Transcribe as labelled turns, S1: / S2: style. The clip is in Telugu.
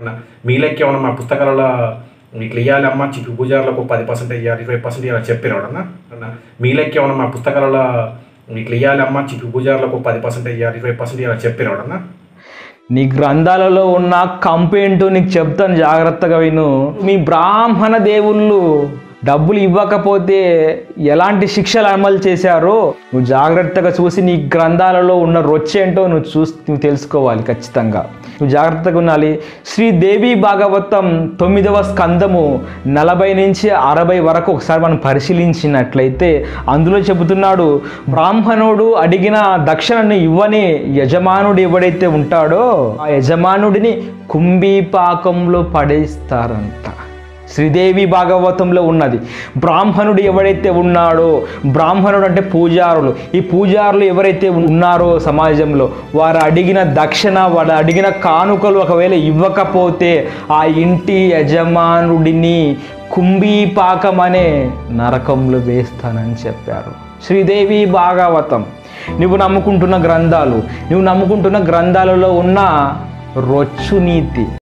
S1: అన్న, మీ లెక్క ఏమన్నా మా పుస్తకాలలో ఇట్లా ఇవ్వాలి అమ్మ చిక్కు పూజారులకు పది పర్సెంట్ ఇవ్వాలి ఇరవై పర్సెంట్ ఇవ్వాలి చెప్పినాడన్నా అన్న మీ లెక్క ఏమన్నా మా పుస్తకాలలో ఇట్లా ఇవ్వాలి అమ్మ చిక్కు పూజారులకు పది పర్సెంట్ ఇవ్వాలి ఇరవై పర్సెంట్ ఇవ్వాలి చెప్పినాడన్నా
S2: నీ గ్రంథాలలో ఉన్న కంపేంటో నీకు చెప్తాను జాగ్రత్తగా విను మీ బ్రాహ్మణ దేవుళ్ళు డబ్బులు ఇవ్వకపోతే ఎలాంటి శిక్షలు అమలు చేశారో నువ్వు జాగ్రత్తగా చూసి నీ గ్రంథాలలో ఉన్న రొచ్చేంటో నువ్వు చూసి నువ్వు తెలుసుకోవాలి ఖచ్చితంగా నువ్వు జాగ్రత్తగా ఉండాలి శ్రీదేవి భాగవతం తొమ్మిదవ స్కందము నలభై నుంచి అరవై వరకు ఒకసారి మనం పరిశీలించినట్లయితే అందులో చెబుతున్నాడు బ్రాహ్మణుడు అడిగిన దక్షిణను ఇవ్వని యజమానుడు ఎవడైతే ఉంటాడో ఆ యజమానుడిని కుంభీపాకంలో పడేస్తారంట శ్రీదేవి భాగవతంలో ఉన్నది బ్రాహ్మణుడు ఎవరైతే ఉన్నాడో బ్రాహ్మణుడు అంటే పూజారులు ఈ పూజారులు ఎవరైతే ఉన్నారో సమాజంలో వారు అడిగిన దక్షిణ వారు అడిగిన కానుకలు ఒకవేళ ఇవ్వకపోతే ఆ ఇంటి యజమానుడిని కుంభీపాకం అనే నరకంలో వేస్తానని చెప్పారు శ్రీదేవి భాగవతం నువ్వు నమ్ముకుంటున్న గ్రంథాలు నువ్వు నమ్ముకుంటున్న గ్రంథాలలో ఉన్న రొచ్చు నీతి